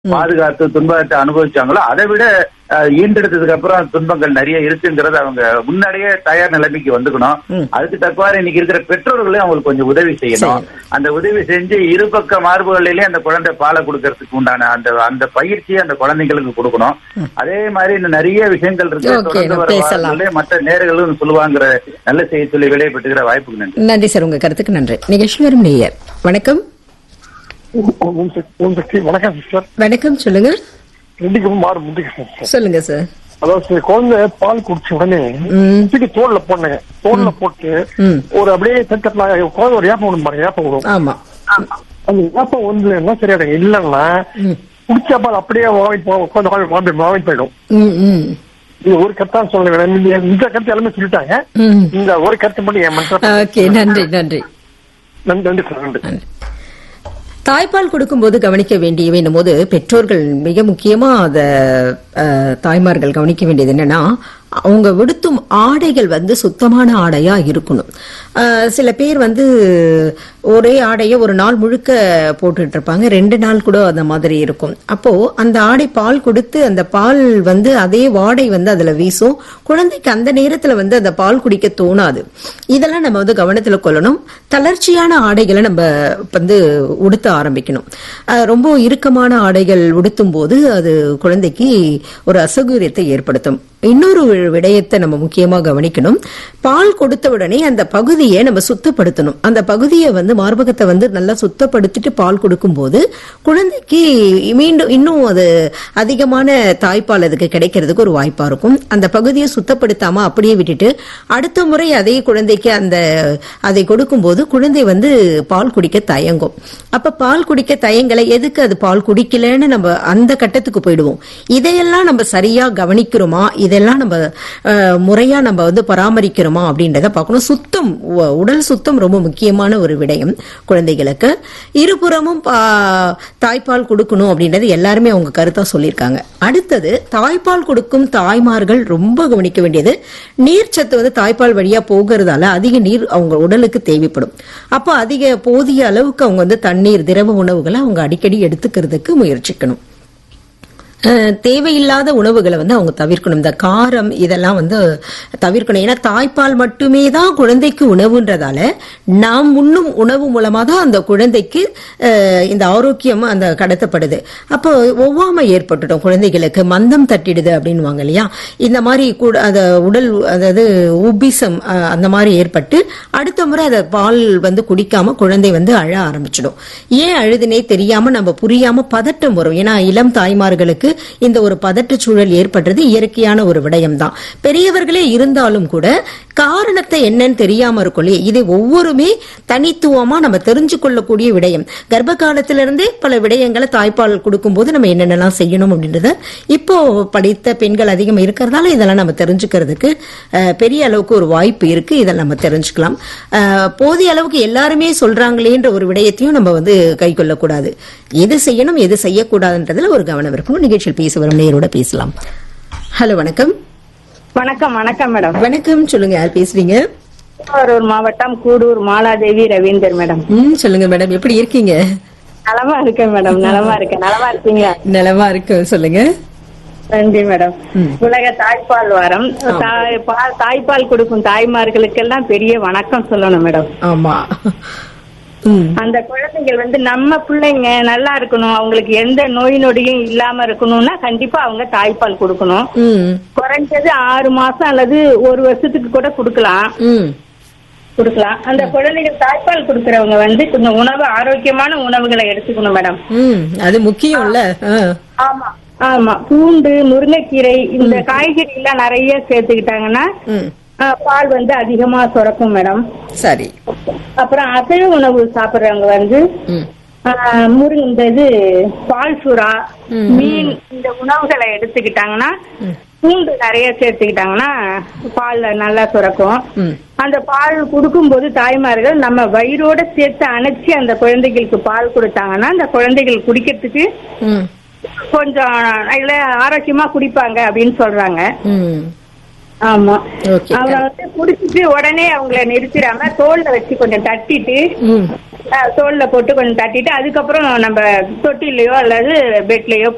பாதுகாத்து துன்பத்தை அனுபவிச்சாங்களோ அதை விட அஹ், ஈண்டெடுத்ததுக்கு அப்புறம் துன்பங்கள் நிறைய இருக்குங்கிறது அவங்க முன்னாடியே தயார் நிலைமைக்கு வந்துக்கணும் ம். அதுக்கு தக்கவாறு இன்னைக்கு இருக்கிற பெற்றோர்களே அவங்களுக்கு கொஞ்சம் உதவி செய்யணும் அந்த உதவி செஞ்சு இருபக்க மார்புகளிலே அந்த குழந்தை பாலை கொடுக்கறதுக்கு உண்டான அந்த அந்த பயிற்சியை அந்த குழந்தைங்களுக்கு கொடுக்கணும் அதே மாதிரி இன்னும் நிறைய விஷயங்கள் இருக்கு Okay, தொடர்ந்து நம்ம வர பேசலாம். வாரங்களிலே மற்ற நேர்களும் சொல்லுவாங்கிற நல்ல செய்தி சொல்லி விடைபெற்றுகிற வாய்ப்புக்கு நன்றி நன்றி சார் உங்க கருத்துக்கு நன்றி நிகழ்ச்சி வரும் நேயர் வணக்கம் ஓம் சக்தி ஓம் சக்தி வணக்கம் சிஸ்டர் வணக்கம் சொல்லுங்க ரெண்டுக்கு மாறு முந்திக்க சிஸ்டர் சொல்லுங்க சார் அதாவது சரி, குழந்தை பால் குடிச்ச உடனே ம். தூக்கி தோல்ல போடுங்க தோல்ல போட்டு ம். ஒரு அப்படியே தட்டத்துல குழந்தை ஒரு ஏப்பம் விடும் பாருங்க ஏப்பம் விடும் ஆமா அந்த ஏப்பம் வந்து என்ன சரியாடுங்க இல்லைன்னா ம். குடிச்ச பால் அப்படியே வாங்கி உட்காந்து வாங்கி வாங்கி போயிடும் ம், ம், இது ஒரு கருத்தா சொல்ல வேணாம் இந்த- இந்த கருத்து எல்லாமே சொல்லிட்டாங்க ம். இந்த ஒரு கருத்து மட்டும் என் மனசுல ஓகே நன்றி நன்றி நன்றி நன்றி சார் நன்றி தாய்ப்பால் கொடுக்கும்போது கவனிக்க வேண்டியவை போது பெற்றோர்கள் மிக முக்கியமா அத அஹ், தாய்மார்கள் கவனிக்க வேண்டியது என்னன்னா அவங்க விடுத்தும் ஆடைகள் வந்து சுத்தமான ஆடையா இருக்கணும் அஹ், சில பேர் வந்து ஒரே ஆடையை ஒரு நாள் முழுக்க போட்டுட்டு இருப்பாங்க ரெண்டு நாள் கூட அந்த மாதிரி இருக்கும் அப்போ அந்த ஆடை பால் கொடுத்து அந்த பால் வந்து அதே வாடை வந்து அதுல வீசும் குழந்தைக்கு அந்த நேரத்துல வந்து அந்த பால் குடிக்க தோணாது இதெல்லாம் நம்ம வந்து கவனத்துல கொள்ளணும் தளர்ச்சியான ஆடைகளை நம்ம வந்து உடுத்த ஆரம்பிக்கணும் அஹ் ரொம்ப இறுக்கமான ஆடைகள் உடுத்தும் போது அது குழந்தைக்கு ஒரு அசௌகரியத்தை ஏற்படுத்தும் இன்னொரு விடயத்தை நம்ம முக்கியமா கவனிக்கணும் பால் கொடுத்த உடனே அந்த பகுதியை நம்ம சுத்தப்படுத்தணும் அந்த பகுதியை வந்து மார்பகத்தை வந்து நல்லா சுத்தப்படுத்திட்டு பால் கொடுக்கும்போது குழந்தைக்கு மீண்டும் இன்னும் அது அதிகமான தாய்ப்பால் அதுக்கு கிடைக்கிறதுக்கு ஒரு வாய்ப்பா இருக்கும் அந்த பகுதியை சுத்தப்படுத்தாம அப்படியே விட்டுட்டு அடுத்த முறை அதே குழந்தைக்கு அந்த அதை கொடுக்கும்போது குழந்தை வந்து பால் குடிக்க தயங்கும் அப்ப பால் குடிக்க தயங்கலை எதுக்கு அது பால் குடிக்கலன்னு நம்ம அந்த கட்டத்துக்கு போயிடுவோம் இதையெல்லாம் நம்ம சரியா கவனிக்கிறோமா இதெல்லாம் நம்ம அஹ், முறையா நம்ம வந்து பராமரிக்கிறோமா அப்படின்றத பார்க்கணும் சுத்தம் உ- உடல் சுத்தம் ரொம்ப முக்கியமான ஒரு விடயம் குழந்தைகளுக்கு இருபுறமும் பா- தாய்ப்பால் கொடுக்கணும் அப்படின்றது எல்லாருமே அவங்க கருத்தா சொல்லியிருக்காங்க அடுத்தது தாய்ப்பால் கொடுக்கும் தாய்மார்கள் ரொம்ப கவனிக்க வேண்டியது நீர்ச்சத்து வந்து தாய்ப்பால் வழியா போகிறதால அதிக நீர் அவங்க உடலுக்கு தேவைப்படும் அப்போ அதிக போதிய அளவுக்கு அவங்க வந்து தண்ணீர் திரவ உணவுகளை அவங்க அடிக்கடி எடுத்துக்கிறதுக்கு முயற்சிக்கணும் அஹ், தேவையில்லாத உணவுகளை வந்து அவங்க தவிர்க்கணும் இந்த காரம் இதெல்லாம் வந்து தவிர்க்கணும் ஏன்னா தாய்ப்பால் மட்டுமே தான் குழந்தைக்கு உணவுன்றதால நாம் உண்ணும் உணவு மூலமா தான் அந்த குழந்தைக்கு அஹ், இந்த ஆரோக்கியம் அந்த கடத்தப்படுது அப்போ ஒவ்வாமை ஏற்பட்டுட்டோம் குழந்தைகளுக்கு மந்தம் தட்டிடுது அப்படின்னுவாங்க இல்லையா இந்த மாதிரி கூட அந்த உடல் அதாவது உபிசம் அஹ், அந்த மாதிரி ஏற்பட்டு அடுத்த முறை அதை பால் வந்து குடிக்காம குழந்தை வந்து அழ ஆரம்பிச்சிடும் ஏன் அழுதுனே தெரியாம நம்ம புரியாம பதட்டம் வரும் ஏன்னா இளம் தாய்மார்களுக்கு இந்த ஒரு பதட்டச் சூழல் ஏற்படுறது இயற்கையான ஒரு விடயம் தான் பெரியவர்களே இருந்தாலும் கூட காரணத்தை என்னன்னு தெரியாம இருக்கும் இல்லையா இதை ஒவ்வொருமே தனித்துவமா நம்ம தெரிஞ்சு கொள்ளக்கூடிய விடயம் கர்ப்ப காலத்திலிருந்தே பல விடயங்களை தாய்ப்பால் கொடுக்கும்போது நம்ம என்னென்னலாம் செய்யணும் அப்படின்றத இப்போ படித்த பெண்கள் அதிகம் இருக்கிறதால இதெல்லாம் நம்ம தெரிஞ்சுக்கிறதுக்கு அஹ், பெரிய அளவுக்கு ஒரு வாய்ப்பு இருக்கு இதை நம்ம தெரிஞ்சுக்கலாம் அஹ், போதிய அளவுக்கு எல்லாருமே சொல்றாங்களேன்ற ஒரு விடயத்தையும் நம்ம வந்து கை கொள்ளக்கூடாது எது செய்யணும் எது செய்யக்கூடாதுன்றதுல ஒரு கவனம் இருக்கணும் நிகழ்ச்சியில் பேச வரும் நேரோட பேசலாம் ஹலோ வணக்கம் வணக்கம் வணக்கம் மேடம் வணக்கம் சொல்லுங்க யார் பேசுறீங்க திருவாரூர் மாவட்டம் கூடூர் மாலாதேவி ரவீந்தர் மேடம் ம் சொல்லுங்க மேடம் எப்படி இருக்கீங்க நலமா இருக்கேன் மேடம் நலமா இருக்கேன் நலமா இருக்கீங்களா நலமா இருக்கு சொல்லுங்க நன்றி மேடம் உலக தாய்ப்பால் வாரம் தாய் பால் தாய்ப்பால் கொடுக்கும் தாய்மார்களுக்கெல்லாம் பெரிய வணக்கம் சொல்லணும் மேடம் ஆமா ம் அந்த குழந்தைகள் வந்து நம்ம பிள்ளைங்க நல்லா இருக்கணும் அவங்களுக்கு எந்த நோய் நொடியும் இல்லாம இருக்கணும்னா கண்டிப்பா அவங்க தாய்ப்பால் கொடுக்கணும் ம் குறைஞ்சது ஆறு மாசம் அல்லது ஒரு வருஷத்துக்கு கூட கொடுக்கலாம் ம் கொடுக்கலாம் அந்த குழந்தைகள் தாய்ப்பால் கொடுக்கறவங்க வந்து கொஞ்சம் உணவு ஆரோக்கியமான உணவுகளை எடுத்துக்கணும் மேடம் ம் அது முக்கியம்ல ஆ. ஆமா ஆமா பூண்டு முருங்கைக்கீரை இந்த காய்கறி எல்லாம் நிறைய சேர்த்துக்கிட்டாங்கன்னா ம் ஆ, பால் வந்து அதிகமா சுரக்கும் மேடம் சரி அப்புறம் அசைவ உணவு சாப்பிடுறவங்க வந்து ம் ஆ, முருங்க இந்த இது பால் சுறா மீன் இந்த உணவுகளை எடுத்துக்கிட்டாங்கன்னா பூண்டு நிறைய சேர்த்துக்கிட்டாங்கன்னா பால் நல்லா சுரக்கும் ம் அந்த பால் கொடுக்கும்போது தாய்மார்கள் நம்ம வயிறோட சேர்த்து அணைச்சி அந்த குழந்தைகளுக்கு பால் கொடுத்தாங்கன்னா அந்த குழந்தைகள் குடிக்கிறதுக்கு ம் கொஞ்சம் இதுல ஆரோக்கியமா குடிப்பாங்க அப்படின்னு சொல்றாங்க ம் ஆமா ஓகே அவங்க வந்து குடிச்சிட்டு உடனே அவங்கள நிறுத்திடாம தோல்ல வச்சு கொஞ்சம் தட்டிட்டு ம் அஹ், தோல்ல போட்டு கொஞ்சம் தட்டிட்டு அதுக்கப்புறம் நம்ம தொட்டிலையோ அல்லது பெட்லயோ